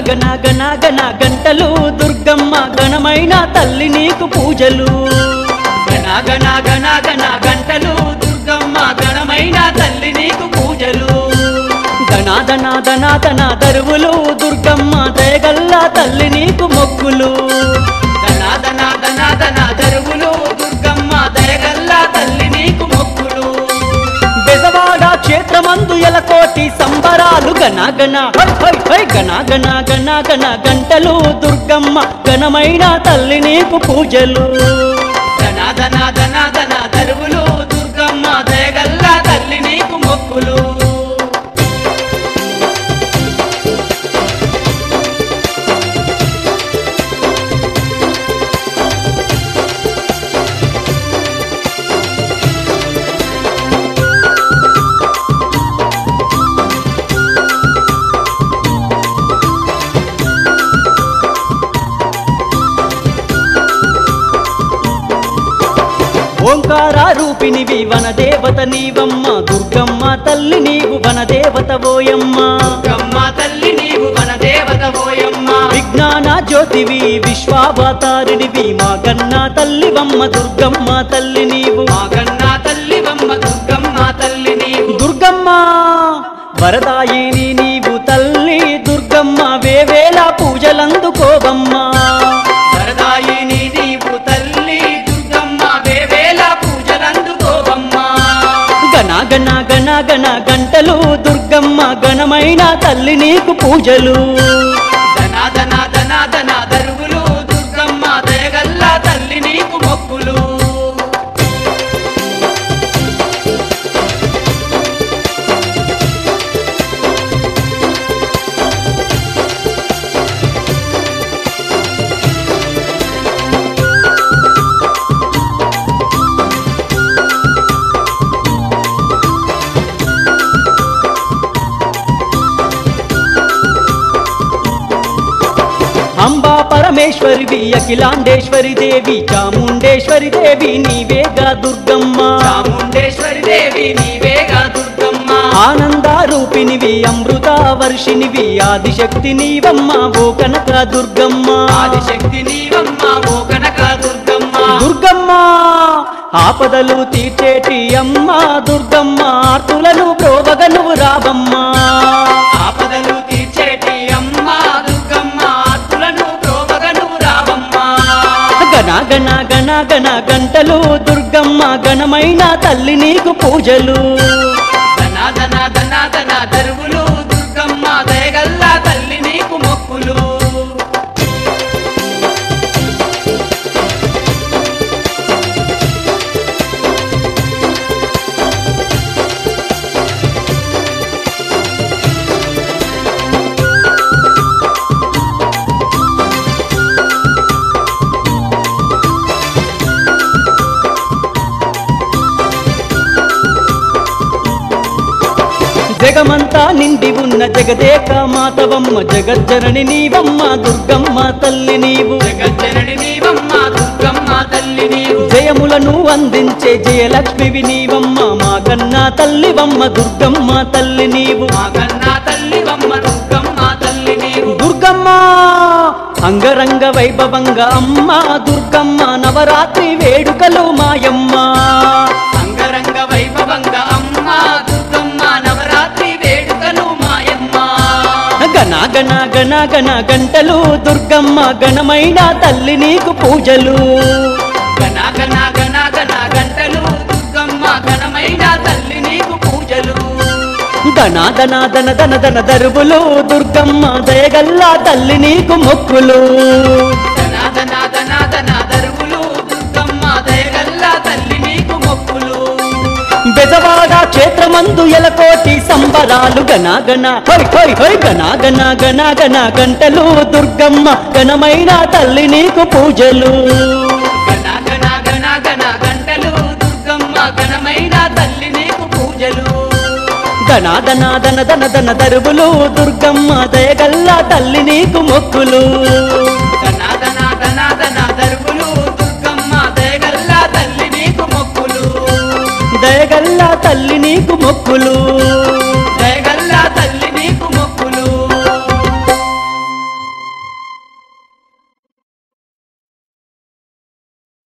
గన గన గన గంటలు దుర్గమ్మ గణమైన తల్లి నీకు పూజలు గన గన గన గన గంటలు దుర్గమ్మ గణమైన తల్లి నీకు పూజలు ధనాధన ధనాధన దరువులు దుర్గమ్మ దయగల్ల తల్లి నీకు మొక్కులు ధనాధన ధనాధన దరువులు దుర్గమ్మ దయగల్ల తల్లి నీకు మొక్కులు బెజవాడ క్షేత్రమందు ఎలకోటి సంబరాలు గణ గణ హై హై హై గణ గణ గణ గణ గంటలు దుర్గమ్మ ఘనమైన తల్లి నీకు పూజలు ధన ధన ధన ధన దరువులు దుర్గమ్మ దయగల్ల తల్లి నీకు మొక్కులు ఓంకార రూపినివి వనదేవత నీవమ్మ దుర్గమ్మ తల్లి నీవు వనదేవత ఓయమ్మ దుర్గమ్మ తల్లి నీవు వనదేవత ఓయమ్మ విజ్ఞాన జ్యోతివి విశ్వావతారినివి మా గన్నా తల్లివమ్మ దుర్గమ్మ తల్లి నీవు మా కన్నా తల్లి వమ్మ దుర్గమ్మ తల్లి నీవు దుర్గమ్మ వరదాయిని నీవు తల్లి దుర్గమ్మ వేవేల పూజలందుకోవమ్మ వరదాయిని నీవు తల్లి దుర్గమ్మ వేవేల పూజలందుకోవమ్మ గణ గణ గణ గణ గంటలు దుర్గమ్మ గణమైన తల్లి నీకు పూజలు ధన ధన ధన ధన దరువులు దుర్గమ్మ దయగల్ల తల్లి నీకు మొక్కులు అంబా పరమేశ్వరివి అఖిలాండేశ్వరి దేవి చాముండేశ్వరి దేవి నీవేగా దుర్గమ్మ చాముండేశ్వరి దేవి నీవేగా దుర్గమ్మ ఆనంద రూపినివి అమృత వర్షినివి ఆదిశక్తి నీవమ్మ ఓ కనక దుర్గమ్మ ఆదిశక్తి నీవమ్మ ఓ కనక దుర్గమ్మ దుర్గమ్మ ఆపదలు తీర్చేటి అమ్మ దుర్గమ్మ ఆర్తులను ప్రోవగను రావమ్మ ఆపదలు తీర్చేటి అమ్మ దుర్గమ్మ ఆర్తులను ప్రోవగను రావమ్మ గణ గణ గణ గణ గంటలు దుర్గమ్మ గణమైన తల్లి నీకు పూజలు ధన ధన ధన ధన దరువులు దుర్గమ్మ దయగల్ల తల్లి నీకు మొక్కులు జగమంతా నిండి ఉన్న జగదేక మాతవమ్మ జగజ్జనని నీవమ్మ దుర్గమ్మ తల్లి నీవు జగజ్జనని నీవమ్మ దుర్గమ్మ తల్లి నీవు జయములను అందించే జయలక్ష్మివి నీవమ్మ మా కన్నా తల్లివమ్మ దుర్గమ్మ తల్లి నీవు మా కన్నా తల్లివమ్మ దుర్గమ్మ తల్లి నీవు దుర్గమ్మ అంగరంగ వైభవంగా అమ్మ దుర్గమ్మ నవరాత్రి వేడుకలు మాయమ్మ అంగరంగ వైభవంగా అమ్మ దుర్గమ్మ నవరాత్రి వేడుకలు మాయమ్మ గణ గణ గణ గణ గంటలు దుర్గమ్మ గణమైన తల్లి నీకు పూజలు గణ గణ గణ గణ గంటలు దుర్గమ్మ ఘనమైన తల్లి నీకు పూజలు ధన ధన ధన ధన ధన దరువులు దుర్గమ్మ దయగల్లా తల్లి నీకు మొక్కులు ధన ధన ధన ధన దరువులు దుర్గమ్మ దయగల్ల తల్లి నీకు మొక్కులు బెజవాడ క్షేత్రమందు ఎలకోటి సంబరాలు గణ గణ హై హై హై గణ గణ గణ గణ గంటలు దుర్గమ్మ ఘనమైన తల్లి నీకు పూజలు గణ గణ గణ గణ గంటలు దుర్గమ్మ ఘనమైన తల్లి నీకు పూజలు ధన ధన ధన ధన ధన దరువులు దుర్గమ్మ దయగల్లా తల్లి నీకు మొక్కులు ధన ధన ధన ధన దరువులు దుర్గమ్మ దయగల్ల తల్లి నీకు మొక్కులు దయగల్లా తల్లి నీకు మొక్కులు